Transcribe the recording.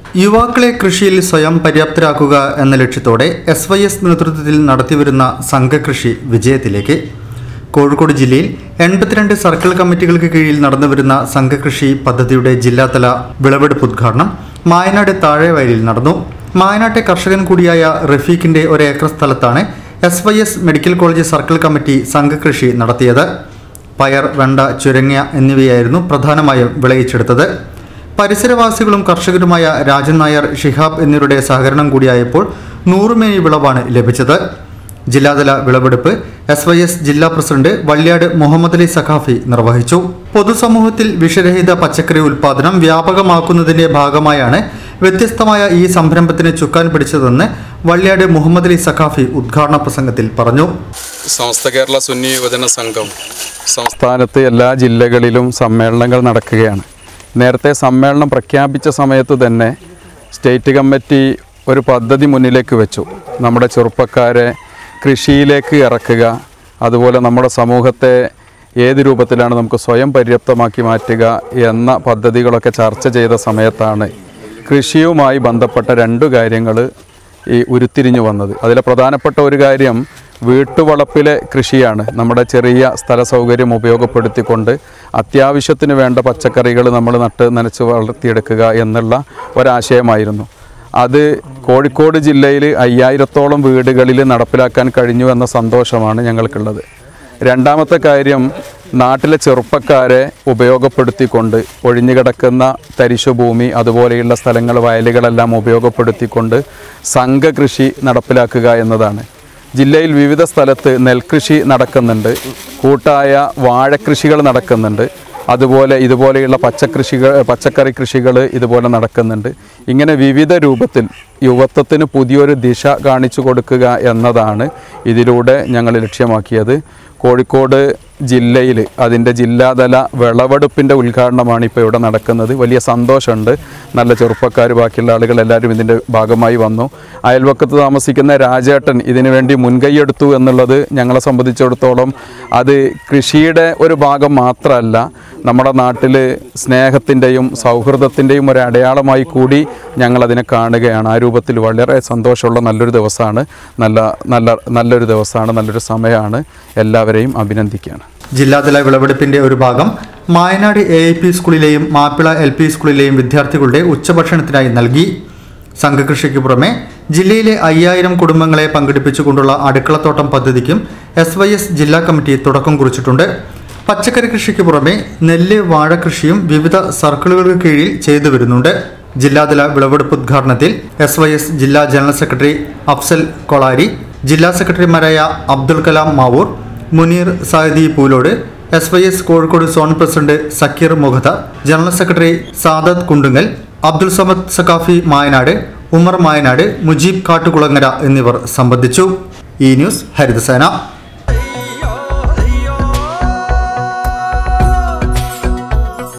യുവാക്കളെ കൃഷിയിൽ സ്വയം പര്യാപ്തരാക്കുക എന്ന ലക്ഷ്യത്തോടെ എസ് വൈ എസ് നേതൃത്വത്തിൽ നടത്തിവരുന്ന സംഘകൃഷി വിജയത്തിലേക്ക് കോഴിക്കോട് ജില്ലയിൽ എൺപത്തിരണ്ട് സർക്കിൾ കമ്മിറ്റികൾക്ക് കീഴിൽ നടന്നുവരുന്ന സംഘകൃഷി പദ്ധതിയുടെ ജില്ലാതല വിളവെടുപ്പ് ഉദ്ഘാടനം മായനാട് താഴെവയലിൽ നടന്നു മായനാട്ടെ കർഷകൻ കൂടിയായ റഫീഖിന്റെ ഒരു ഏക്കർ സ്ഥലത്താണ് S Y S medical college circle committee സംഘകൃഷി നടത്തിയത് പയർ വെണ്ട ചുരങ്ങ എന്നിവയായിരുന്നു പ്രധാനമായും വിളയിച്ചെടുത്തത് പരിസരവാസികളും കർഷകരുമായ രാജൻ നായർ ഷിഹാബ് എന്നിവരുടെ സഹകരണം കൂടിയായപ്പോൾ നൂറുമേനി വിളവാണ് ലഭിച്ചത് ജില്ലാതല വിളവെടുപ്പ് എസ് വൈ എസ് ജില്ലാ പ്രസിഡന്റ് വള്ളിയാട് മുഹമ്മദ് അലി സഖാഫി നിർവഹിച്ചു പൊതുസമൂഹത്തിൽ വിഷരഹിത പച്ചക്കറി ഉൽപാദനം വ്യാപകമാക്കുന്നതിന്റെ ഭാഗമായാണ് വ്യത്യസ്തമായ ഈ സംരംഭത്തിന് ചുക്കാൻ പിടിച്ചതെന്ന് വള്ളിയാട് മുഹമ്മദ് അലി സഖാഫി ഉദ്ഘാടന പ്രസംഗത്തിൽ പറഞ്ഞു സമസ്ത കേരള സുന്നി യുവജന സംഘം സംസ്ഥാനത്ത് എല്ലാ ജില്ലകളിലും സമ്മേളനങ്ങൾ നടക്കുകയാണ് നേരത്തെ സമ്മേളനം പ്രഖ്യാപിച്ച സമയത്ത് തന്നെ സ്റ്റേറ്റ് കമ്മിറ്റി ഒരു പദ്ധതി മുന്നിലേക്ക് വെച്ചു നമ്മുടെ ചെറുപ്പക്കാരെ കൃഷിയിലേക്ക് ഇറക്കുക അതുപോലെ നമ്മുടെ സമൂഹത്തെ ഏത് രൂപത്തിലാണ് നമുക്ക് സ്വയം പര്യാപ്തമാക്കി മാറ്റുക എന്ന പദ്ധതികളൊക്കെ ചർച്ച ചെയ്ത സമയത്താണ് കൃഷിയുമായി ബന്ധപ്പെട്ട രണ്ട് കാര്യങ്ങൾ ഈ ഉരുത്തിരിഞ്ഞു വന്നത് അതിലെ പ്രധാനപ്പെട്ട ഒരു കാര്യം വീട്ടുവളപ്പിലെ കൃഷിയാണ് നമ്മുടെ ചെറിയ സ്ഥല സൗകര്യം ഉപയോഗപ്പെടുത്തിക്കൊണ്ട് അത്യാവശ്യത്തിന് വേണ്ട പച്ചക്കറികൾ നമ്മൾ നട്ട് നനച്ച് വളർത്തിയെടുക്കുക എന്നുള്ള ഒരാശയമായിരുന്നു അത് കോഴിക്കോട് ജില്ലയിൽ അയ്യായിരത്തോളം വീടുകളിൽ നടപ്പിലാക്കാൻ കഴിഞ്ഞു എന്ന സന്തോഷമാണ് ഞങ്ങൾക്കുള്ളത് രണ്ടാമത്തെ കാര്യം നാട്ടിലെ ചെറുപ്പക്കാരെ ഉപയോഗപ്പെടുത്തിക്കൊണ്ട് ഒഴിഞ്ഞുകിടക്കുന്ന തരിശുഭൂമി അതുപോലെയുള്ള സ്ഥലങ്ങൾ വയലുകളെല്ലാം ഉപയോഗപ്പെടുത്തിക്കൊണ്ട് സംഘകൃഷി നടപ്പിലാക്കുക എന്നതാണ് ജില്ലയിൽ വിവിധ സ്ഥലത്ത് നെൽകൃഷി നടക്കുന്നുണ്ട് കൂട്ടായ വാഴക്കൃഷികൾ നടക്കുന്നുണ്ട് അതുപോലെ ഇതുപോലെയുള്ള പച്ചക്കൃഷികൾ പച്ചക്കറി കൃഷികൾ ഇതുപോലെ നടക്കുന്നുണ്ട് ഇങ്ങനെ വിവിധ രൂപത്തിൽ യുവത്വത്തിന് പുതിയൊരു ദിശ കാണിച്ചു കൊടുക്കുക എന്നതാണ് ഇതിലൂടെ ഞങ്ങൾ ലക്ഷ്യമാക്കിയത് കോഴിക്കോട് ജില്ലയിൽ അതിൻ്റെ ജില്ലാതല വിളവെടുപ്പിൻ്റെ ഉദ്ഘാടനമാണ് ഇപ്പോൾ ഇവിടെ നടക്കുന്നത് വലിയ സന്തോഷമുണ്ട് നല്ല ചെറുപ്പക്കാർ ബാക്കിയുള്ള ആളുകൾ എല്ലാവരും ഇതിൻ്റെ ഭാഗമായി വന്നു അയൽവക്കത്ത് താമസിക്കുന്ന രാജേട്ടൻ ഇതിനു വേണ്ടി മുൻകൈയെടുത്തു എന്നുള്ളത് ഞങ്ങളെ സംബന്ധിച്ചിടത്തോളം അത് കൃഷിയുടെ ഒരു ഭാഗം മാത്രമല്ല നമ്മുടെ നാട്ടിൽ സ്നേഹത്തിൻ്റെയും സൗഹൃദത്തിൻ്റെയും ഒരു അടയാളമായി കൂടി ഞങ്ങളതിനെ കാണുകയാണ് ആ രൂപത്തിൽ വളരെ സന്തോഷമുള്ള നല്ലൊരു ദിവസമാണ് നല്ല നല്ല നല്ലൊരു ദിവസമാണ് നല്ലൊരു സമയമാണ് എല്ലാവരെയും അഭിനന്ദിക്കുകയാണ് ജില്ലാതല വിളവെടുപ്പിന്റെ ഒരു ഭാഗം മായനാട് എ ഐ പി സ്കൂളിലെയും മാപ്പിള എൽ പി സ്കൂളിലെയും വിദ്യാർത്ഥികളുടെ ഉച്ചഭക്ഷണത്തിനായി നൽകി സംഘകൃഷിക്ക് പുറമെ ജില്ലയിലെ അയ്യായിരം കുടുംബങ്ങളെ പങ്കെടുപ്പിച്ചുകൊണ്ടുള്ള അടുക്കളത്തോട്ടം പദ്ധതിക്കും എസ് വൈ എസ് ജില്ലാ കമ്മിറ്റി തുടക്കം കുറിച്ചിട്ടുണ്ട് പച്ചക്കറി കൃഷിക്ക് പുറമെ നെല്ല് വാഴ കൃഷിയും വിവിധ സർക്കിളുകൾക്ക് കീഴിൽ ചെയ്തു വരുന്നുണ്ട് ജില്ലാതല വിളവെടുപ്പ് ഉദ്ഘാടനത്തിൽ എസ് വൈ എസ് ജില്ലാ ജനറൽ സെക്രട്ടറി അഫ്സൽ കൊളാരി ജില്ലാ സെക്രട്ടറിമാരായ Abdul Kalam Mavoor Muneer Sahidi Poolode S Y S Kozhikode zone president Sakkeer Mukhatha general secretary Sadath Kundungal Abdul Samad Saqafi Mayanad Umar Mayanad Mujeeb Kattukulangara എന്നിവർ സംബന്ധിച്ചു ഈ ന്യൂസ് ഹരിതസേന